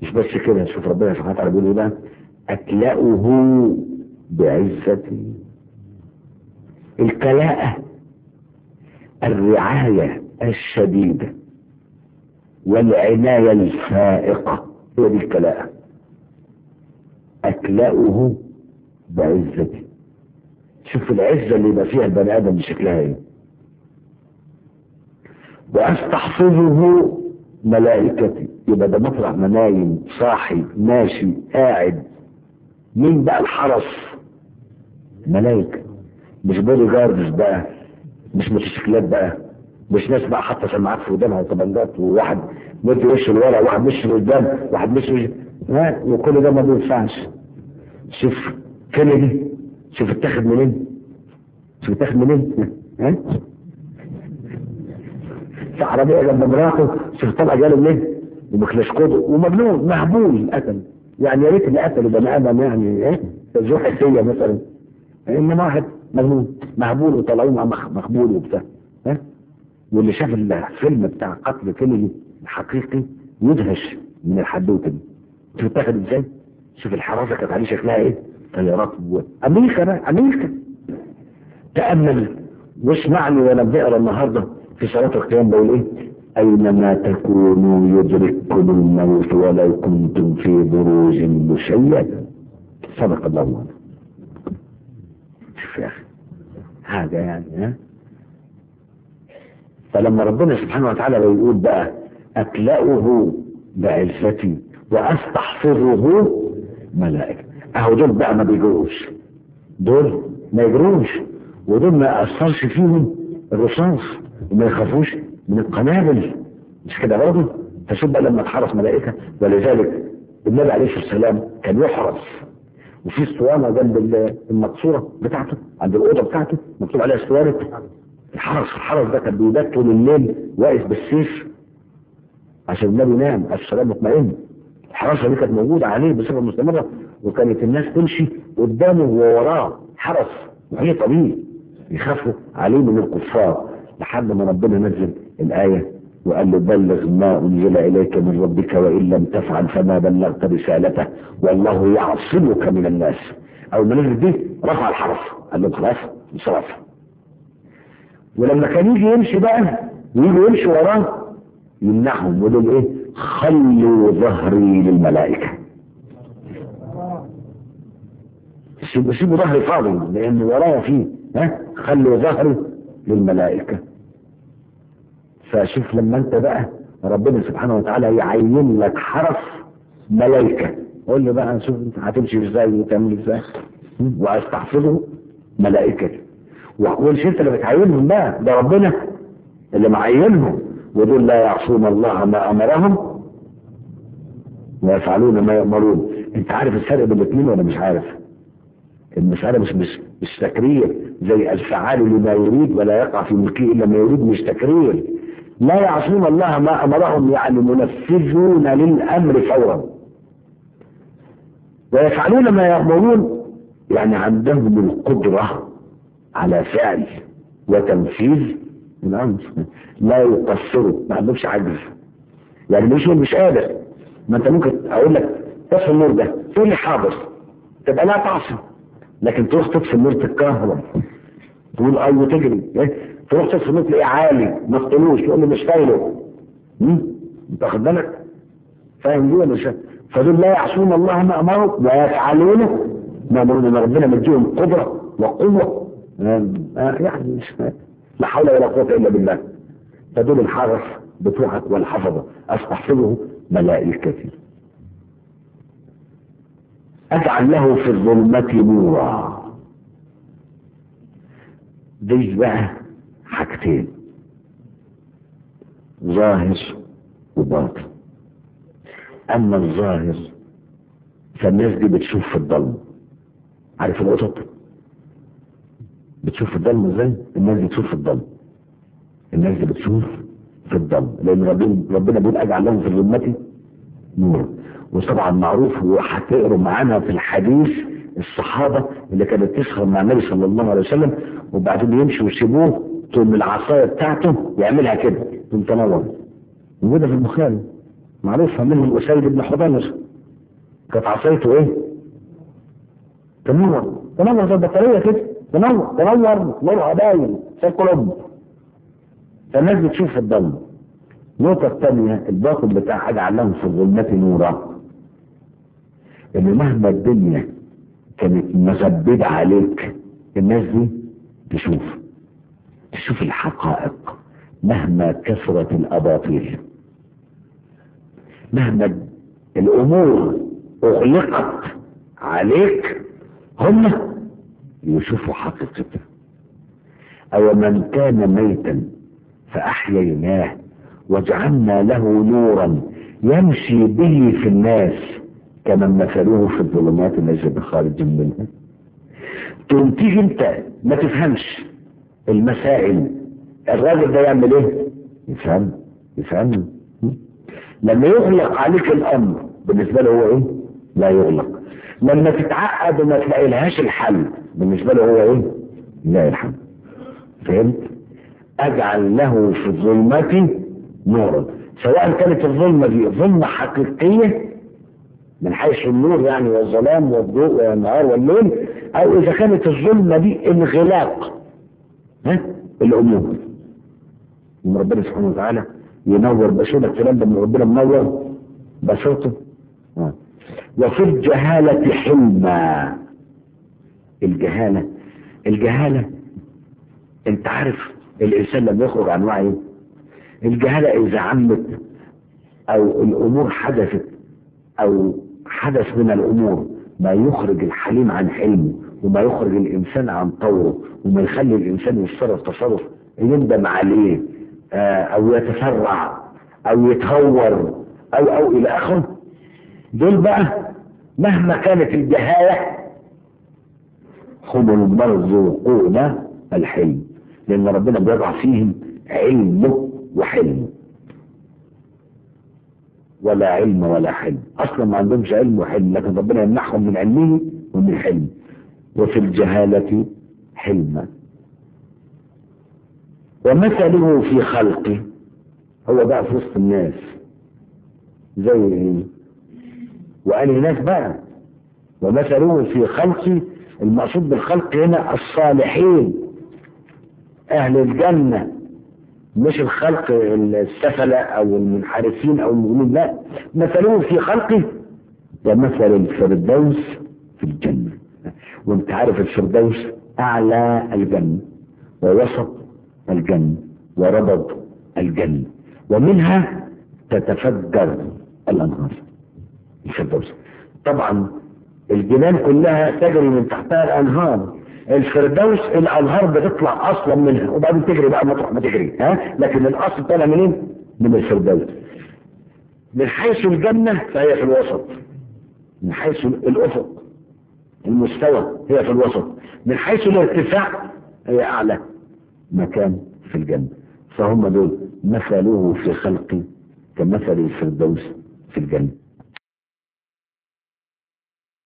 مش بس كده شوف ربنا سبحانه وتعالى بيقول ايه بقى اكلأه بعزتي الكلاءة الرعاية الشديدة والعناية الفائقة هي دي الكلاءة أكلأه بعزتي شوف العزة اللي يبقى فيها البني آدم بشكلها ايه وأستحفظه ملائكتي يبقى ده مطرح ما نايم صاحي ماشي قاعد مين بقى الحرس ملائكة مش بودي جاردز بقى مش موتوسيكلات بقى مش ناس بقى حاطه سماعات في ودانها وطبنجات وواحد مدي وش لورا واحد مش لقدام واحد مش وش ها وكل ده ما بينفعش شوف كندي شوف اتاخد منين شوف اتاخد منين ها في عربيه جنب مراته شوف طلع جاله منين وبكلاشكوده ومجنون مهبول قتل يعني يا ريت اللي قتله بني ادم يعني ايه ذو حسيه مثلا انما واحد مجنون مهبول وطلعوه مع مخ- مخبول وبتاع ها واللي شاف الفيلم بتاع قتل كينيدي الحقيقي يدهش من الحدوته دي شوف اتاخد ازاي شوف الحراسه كانت عليه شكلها ايه طيارات و... امريكا بقى امريكا تامل واسمعني وانا بقرا النهارده في صلاه القيام بقول ايه اينما تكونوا يدرككم الموت ولو كنتم في بروج مشيده صدق الله العظيم شوف يا اخي حاجه يعني ها فلما ربنا سبحانه وتعالى بيقول بقى أكلأه بعزتي وأستحفظه ملائكة أهو دول بقى ما بيجروش دول ما يجروش ودول ما يأثرش فيهم الرصاص وما يخافوش من القنابل مش كده برضه فشوف بقى لما اتحرس ملائكة ولذلك النبي عليه الصلاة والسلام كان يحرس وفي اسطوانة جنب ال- المقصورة بتاعته عند الأوضة بتاعته مكتوب عليها اسطوانة الحرس الحرس ده كان بيبات طول الليل واقف بالسيف عشان النبي نام السلام مطمئن الحراسة دي كانت موجودة عليه بصفة مستمرة وكانت الناس تمشي قدامه ووراه حرس محيط بيه يخافوا عليه من الكفار لحد ما ربنا نزل الآية وقال له بلغ ما أنزل إليك من ربك وإن لم تفعل فما بلغت رسالته والله يعصمك من الناس أول ما نزل دي رفع الحرس قال له خلاص انصرف ولما كان يجي يمشي بقى ويجي يمشي وراه يمنعهم ويقول ايه خلوا ظهري للملائكة سيبوا سيبوا ظهري فاضي لان ورايا فيه ها خلوا ظهري للملائكة فشوف لما انت بقى ربنا سبحانه وتعالى يعين لك حرف ملائكة قول لي بقى شوف انت هتمشي ازاي وتعمل ازاي واستحفظه ملائكتي ومش انت اللي بتعينهم بقى ده ربنا اللي معينهم ودول لا يعصون الله ما امرهم ويفعلون ما يأمرون انت عارف الفرق بين الاثنين ولا مش عارف المسألة مش مش, مش تكرير زي الفعال لما يريد ولا يقع في ملكه الا ما يريد مش تكرير لا يعصون الله ما امرهم يعني منفذون للامر فورا ويفعلون ما يأمرون يعني عندهم القدرة على فعل وتنفيذ الامر لا يقصروا ما عندهمش عجز يعني مش مش قادر ما انت ممكن اقول لك طفي النور ده تقول لي حاضر تبقى لا تعصي لكن تروح تطفي النور تتكهرب تقول اي وتجري إيه؟ تروح تطفي النور تلاقيه عالي ما تطلوش تقول لي مش فايله انت واخد بالك فاهم دي ولا مش فاهم؟ فدول لا يعصون الله ما امرهم ويفعلون ما امرون ان ربنا مديهم قدره وقوه آه، آه، يعني مش لا حول ولا قوه الا بالله فدول الحرس بتوعك والحفظه استحفظه ملائكتي اجعل له في الظلمة نورا دي بقى حاجتين ظاهر وباطن اما الظاهر فالناس دي بتشوف في الضلمه عارف القطط بتشوف في الضلمه ازاي الناس دي بتشوف في الضلمه الناس دي بتشوف في الضلمه لان ربنا ربنا بيقول اجعل لهم في ظلمتي نور وطبعا معروف وهتقروا معانا في الحديث الصحابه اللي كانت تسخر مع النبي صلى الله عليه وسلم وبعدين يمشوا ويسيبوه تقوم العصايه بتاعته يعملها كده تقوم تنور موجوده في البخاري معروفة منهم أسيد بن حضير كانت عصايته ايه تنور تنور زي البطارية كده تنور تنور نورها باين زي القلوب فالناس بتشوف الضلمة النقطة الثانية الباطل بتاع حاجة علهم في الظلمات نورا ان مهما الدنيا كانت مزبدة عليك الناس دي تشوف تشوف الحقائق مهما كثرت الاباطيل مهما الامور اغلقت عليك هم يشوفوا حقيقتها او من كان ميتا فاحييناه وجعلنا له نورا يمشي به في الناس كمن مثلوه في الظلمات ليس بخارج منها تقوم تيجي انت ما تفهمش المسائل الراجل ده يعمل ايه يفهم يفهم لما يغلق عليك الامر بالنسبه له هو ايه لا يغلق لما تتعقد وما تلاقي لهاش الحل بالنسبه له هو ايه لا الحل فهمت اجعل له في الظلمات نورا سواء كانت الظلمه دي ظلمه حقيقيه من حيث النور يعني والظلام والضوء والنهار والليل او اذا كانت الظلمه دي انغلاق ها الامور من ربنا سبحانه وتعالى ينور بشرة الكلام ده من ربنا منور بشرته آه. وفي الجهالة حلما الجهالة الجهالة انت عارف الانسان لما يخرج عن وعيه الجهالة اذا عمت او الامور حدثت او حدث من الامور ما يخرج الحليم عن حلمه وما يخرج الانسان عن طوره وما يخلي الانسان يتصرف تصرف يندم عليه او يتسرع او يتهور او او الى اخره دول بقى مهما كانت الجهالة هم المرزوقون الحلم لان ربنا بيضع فيهم علمه وحلمه ولا علم ولا حلم اصلا ما عندهمش علم وحلم لكن ربنا يمنحهم من علمه ومن حلمه وفي الجهالة حلما ومثله في خلقه هو بقى في وسط الناس زي ايه وقال الناس بقى ومثله في خلقه المقصود بالخلق هنا الصالحين اهل الجنة مش الخلق السفلة او المنحرفين او المؤمنين لا مثله في خلقه ومثل الفردوس في الجنة وانت عارف الفردوس اعلى الجنة ووسط الجنة وربض الجنة ومنها تتفجر الأنهار الفردوس طبعا الجنان كلها تجري من تحتها الأنهار الفردوس الأنهار بتطلع أصلا منها وبعدين تجري بقى مطرح ما تجري ها لكن الأصل طالع منين؟ من الفردوس من حيث الجنة فهي في الوسط من حيث الأفق المستوى هي في الوسط من حيث الارتفاع هي أعلى مكان في الجنة فهم دول مثلوه في خلقي كمثل الفردوس في الجنة